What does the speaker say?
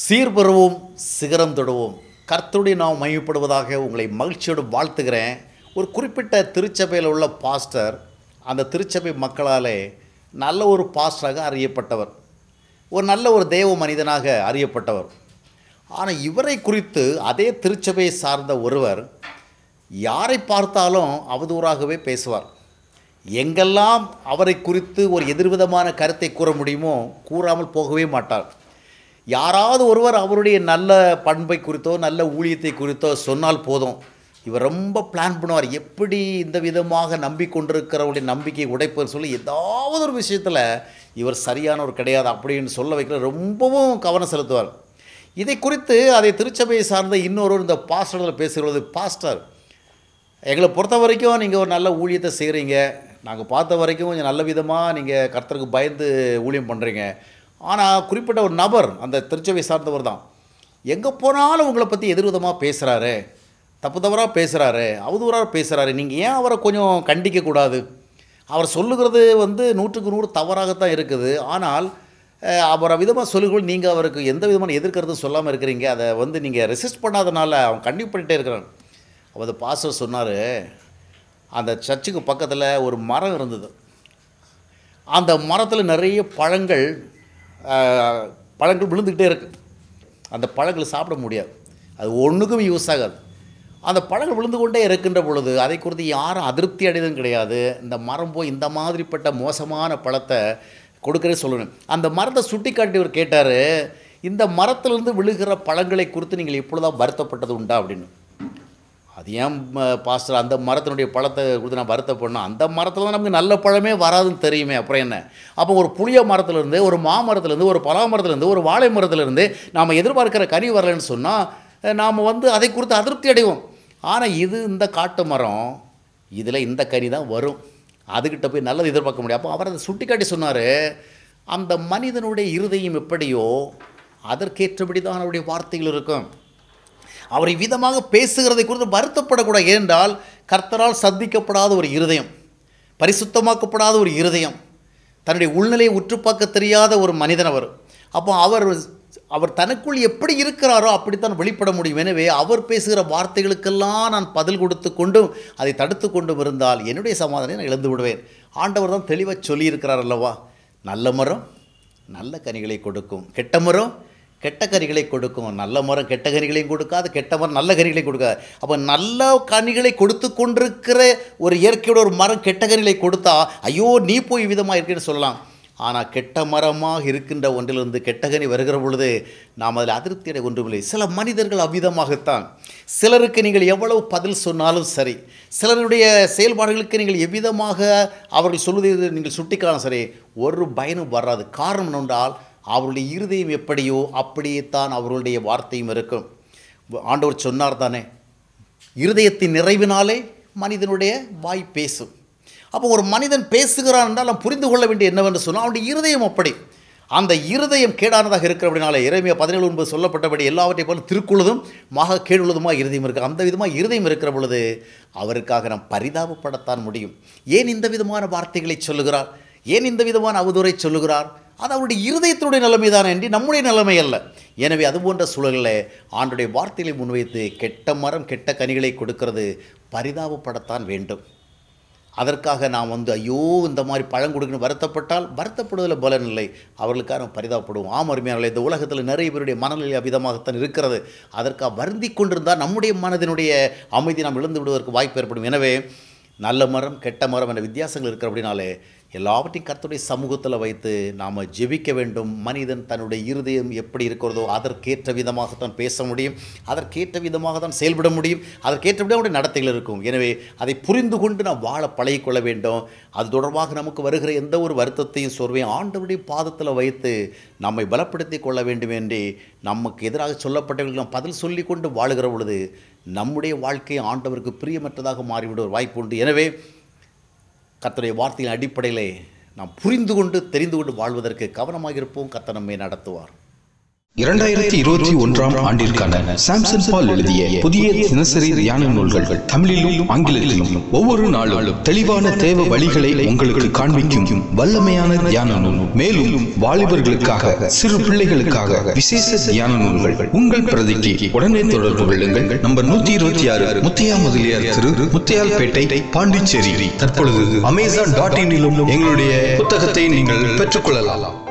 சீர்பெறுவோம் சிகரம் தொடுவோம் கர்த்தருடைய நாம் மையப்படுவதாக உங்களை மகிழ்ச்சியோடு வாழ்த்துகிறேன் ஒரு குறிப்பிட்ட திருச்சபையில் உள்ள பாஸ்டர் அந்த திருச்சபை மக்களாலே நல்ல ஒரு பாஸ்டராக அறியப்பட்டவர் ஒரு நல்ல ஒரு தேவ மனிதனாக அறியப்பட்டவர் ஆனால் இவரை குறித்து அதே திருச்சபையை சார்ந்த ஒருவர் யாரை பார்த்தாலும் அவதூறாகவே பேசுவார் எங்கெல்லாம் அவரை குறித்து ஒரு எதிர்விதமான கருத்தை கூற முடியுமோ கூறாமல் போகவே மாட்டார் யாராவது ஒருவர் அவருடைய நல்ல பண்பை குறித்தோ நல்ல ஊழியத்தை குறித்தோ சொன்னால் போதும் இவர் ரொம்ப பிளான் பண்ணுவார் எப்படி இந்த விதமாக நம்பிக்கொண்டிருக்கிறவருடைய நம்பிக்கையை உடைப்பதுன்னு சொல்லி ஏதாவது ஒரு விஷயத்தில் இவர் சரியானவர் கிடையாது அப்படின்னு சொல்ல வைக்கிற ரொம்பவும் கவனம் செலுத்துவார் இதை குறித்து அதை திருச்சபையை சார்ந்த இன்னொரு இந்த பாஸ்டரில் பேசுகிறது பாஸ்டர் எங்களை பொறுத்த வரைக்கும் நீங்கள் ஒரு நல்ல ஊழியத்தை செய்கிறீங்க நாங்கள் பார்த்த வரைக்கும் கொஞ்சம் நல்ல விதமாக நீங்கள் கர்த்தருக்கு பயந்து ஊழியம் பண்ணுறீங்க ஆனால் குறிப்பிட்ட ஒரு நபர் அந்த திருச்சபை சார்ந்தவர் தான் எங்கே போனாலும் உங்களை பற்றி எதிர்விதமாக பேசுகிறாரு தப்பு தவறாக பேசுகிறாரு அவதூறாக பேசுகிறாரு நீங்கள் ஏன் அவரை கொஞ்சம் கண்டிக்கக்கூடாது அவர் சொல்லுகிறது வந்து நூற்றுக்கு நூறு தவறாகத்தான் இருக்குது ஆனால் அஹ், அவரை விதமாக சொல்லுகள் நீங்கள் அவருக்கு எந்த விதமான எதிர்க்கிறதும் சொல்லாமல் இருக்கிறீங்க அதை வந்து நீங்கள் ரெசிஸ்ட் பண்ணாதனால அவன் கண்டிப்பாக பண்ணிட்டே இருக்கிறான் அப்போ அந்த பாஸ்டர் சொன்னார் அந்த சர்ச்சுக்கு பக்கத்தில் ஒரு மரம் இருந்தது அந்த மரத்தில் நிறைய பழங்கள் அஹ், பழங்கள் விழுந்துக்கிட்டே இருக்கு அந்த பழங்களை சாப்பிட முடியாது அது ஒன்றுக்கும் யூஸ் ஆகாது அந்த பழங்கள் விழுந்து கொண்டே இருக்கின்ற பொழுது அதை குறித்து யாரும் அதிருப்தி அடையதும் கிடையாது இந்த மரம் போய் இந்த மாதிரிப்பட்ட மோசமான பழத்தை கொடுக்கறே சொல்லணும் அந்த மரத்தை சுட்டி காட்டி இவர் கேட்டார் இந்த மரத்திலிருந்து விழுகிற பழங்களை குறித்து நீங்கள் இப்பொழுதான் வருத்தப்பட்டது உண்டா அப்படின்னு அது ஏன் ம- பாஸ்டர் அந்த மரத்தினுடைய பழத்தை கொடுத்து நான் வருத்தப்படணும் அந்த மரத்தில் தான் நமக்கு நல்ல பழமே வராதுன்னு தெரியுமே அப்புறம் என்ன அப்போ ஒரு புளிய மரத்துலேருந்து ஒரு மாமரத்துலேருந்து ஒரு பலா மரத்துலேருந்து ஒரு வாழை மரத்துலேருந்து நாம் எதிர்பார்க்கிற கனி வரலைன்னு சொன்னால் நாம் வந்து அதை குறித்து அதிருப்தி அடைவோம் ஆனால் இது இந்த காட்டு மரம் இதில் இந்த கனி தான் வரும் அதுக்கிட்ட போய் நல்லது எதிர்பார்க்க முடியும் அப்போ அவர் அதை சுட்டிக்காட்டி சொன்னார் அந்த மனிதனுடைய இருதயம் எப்படியோ அதற்கேற்றபடி தான் அவருடைய வார்த்தைகள் இருக்கும் அவரை விதமாக பேசுகிறதை குறித்து வருத்தப்படக்கூடாது ஏனென்றால் கர்த்தரால் சந்திக்கப்படாத ஒரு இருதயம் பரிசுத்தமாக்கப்படாத ஒரு இருதயம் தன்னுடைய உள்நிலையை உற்று பார்க்க தெரியாத ஒரு மனிதன் அவர் அப்போ அவர் அவர் தனக்குள் எப்படி இருக்கிறாரோ அப்படித்தான் வெளிப்பட முடியும் எனவே அவர் பேசுகிற வார்த்தைகளுக்கெல்லாம் நான் பதில் கொடுத்து கொண்டும் அதை தடுத்து கொண்டும் இருந்தால் என்னுடைய சமாதானம் நான் இழந்து விடுவேன் ஆண்டவர் தான் தெளிவாக சொல்லியிருக்கிறார் அல்லவா நல்ல மரம் நல்ல கனிகளை கொடுக்கும் கெட்ட மரம் கெட்ட கனிகளை கொடுக்கும் நல்ல மரம் கெட்ட கனிகளையும் கொடுக்காது கெட்ட மரம் நல்ல கனிகளையும் கொடுக்காது அப்போ நல்ல கனிகளை கொடுத்து கொண்டிருக்கிற ஒரு இயற்கையோட ஒரு மரம் கெட்ட கனிகளை கொடுத்தா ஐயோ நீ போய் விதமாக இருக்கேன்னு சொல்லலாம் ஆனால் கெட்ட மரமாக இருக்கின்ற ஒன்றிலிருந்து கெட்ட கனி வருகிற பொழுது நாம் அதில் அதிருப்தி அடைய ஒன்றுமில்லை சில மனிதர்கள் அவ்விதமாகத்தான் சிலருக்கு நீங்கள் எவ்வளவு பதில் சொன்னாலும் சரி சிலருடைய செயல்பாடுகளுக்கு நீங்கள் எவ்விதமாக அவர்கள் சொல்வதை நீங்கள் சுட்டிக்காணும் சரி ஒரு பயனும் வராது காரணம் என்னென்றால் அவருடைய இருதயம் எப்படியோ அப்படியே தான் அவர்களுடைய வார்த்தையும் இருக்கும் ஆண்டவர் சொன்னார் தானே இருதயத்தின் நிறைவினாலே மனிதனுடைய வாய் பேசும் அப்போ ஒரு மனிதன் பேசுகிறான் என்றால் நாம் புரிந்து கொள்ள வேண்டிய என்னவென்று சொன்னால் அவனுடைய இருதயம் அப்படி அந்த இருதயம் கேடானதாக இருக்கிறபடினால இறைமையா பதினேழு ஒன்பது சொல்லப்பட்டபடி எல்லாவற்றை போல திருக்குள்ளதும் மாக கேடுள்ளதுமாக இருதயம் இருக்குது அந்த விதமாக இருதயம் இருக்கிற பொழுது அவருக்காக நாம் பரிதாபப்படத்தான் முடியும் ஏன் இந்த விதமான வார்த்தைகளை சொல்லுகிறார் ஏன் இந்த விதமான அவதூறை சொல்லுகிறார் அது அவருடைய இருதயத்தினுடைய நிலைமை தான் என்று நம்முடைய நிலைமை அல்ல எனவே அது போன்ற சூழலில் ஆண்டுடைய வார்த்தைகளை முன்வைத்து கெட்ட மரம் கெட்ட கனிகளை கொடுக்கிறது பரிதாபப்படத்தான் வேண்டும் அதற்காக நாம் வந்து ஐயோ இந்த மாதிரி பழம் கொடுக்கணும் வருத்தப்பட்டால் வருத்தப்படுவதில் பலன் இல்லை அவர்களுக்காக நாம் பரிதாபப்படுவோம் ஆம் அருமையானவர்களே இந்த உலகத்தில் நிறைய பேருடைய மனநிலை அவ்விதமாகத்தான் இருக்கிறது அதற்காக வருந்தி கொண்டிருந்தால் நம்முடைய மனதினுடைய அமைதி நாம் இழந்து விடுவதற்கு வாய்ப்பு ஏற்படும் எனவே நல்ல மரம் கெட்ட மரம் என்ற வித்தியாசங்கள் இருக்கிறபடினாலே எல்லாவற்றையும் கர்த்தருடைய சமூகத்தில் வைத்து நாம் ஜெபிக்க வேண்டும் மனிதன் தன்னுடைய இருதயம் எப்படி இருக்கிறதோ அதற்கேற்ற விதமாகத்தான் பேச முடியும் அதற்கேற்ற விதமாக தான் செயல்பட முடியும் அதற்கேற்றபடி அவருடைய நடத்தைகள் இருக்கும் எனவே அதை புரிந்து கொண்டு நாம் வாழ பழகிக்கொள்ள வேண்டும் அது தொடர்பாக நமக்கு வருகிற எந்த ஒரு வருத்தத்தையும் சோர்வையும் ஆண்டவருடைய பாதத்தில் வைத்து நம்மை பலப்படுத்தி கொள்ள வேண்டும் என்று நமக்கு எதிராக சொல்லப்பட்டவர்களுக்கு நாம் பதில் சொல்லி கொண்டு வாழுகிற பொழுது நம்முடைய வாழ்க்கை ஆண்டவருக்கு பிரியமற்றதாக மாறிவிட ஒரு வாய்ப்பு உண்டு எனவே கர்த்தருடைய வார்த்தையின் அடிப்படையிலே நாம் புரிந்து கொண்டு தெரிந்து கொண்டு வாழ்வதற்கு கவனமாக இருப்போம் கர்த்தர் நம்மை நடத்துவார் இரண்டாயிரத்தி இருபத்தி ஒன்றாம் ஆண்டிற்கான சாம்சன் பால் எழுதிய புதிய தினசரி தியான நூல்கள் தமிழிலும் ஆங்கிலத்திலும் ஒவ்வொரு நாளும் தெளிவான தேவ வழிகளை உங்களுக்கு காண்பிக்கும் வல்லமையான தியான நூல் மேலும் வாலிபர்களுக்காக சிறு பிள்ளைகளுக்காக விசேஷ தியான நூல்கள் உங்கள் பிரதிக்கு உடனே தொடர்பு கொள்ளுங்கள் நம்பர் நூத்தி இருபத்தி ஆறு முத்தியா முதலியார் திரு முத்தியால்பேட்டை பாண்டிச்சேரி தற்பொழுது அமேசான் டாட் இனிலும் எங்களுடைய புத்தகத்தை நீங்கள் பெற்றுக்கொள்ளலாம்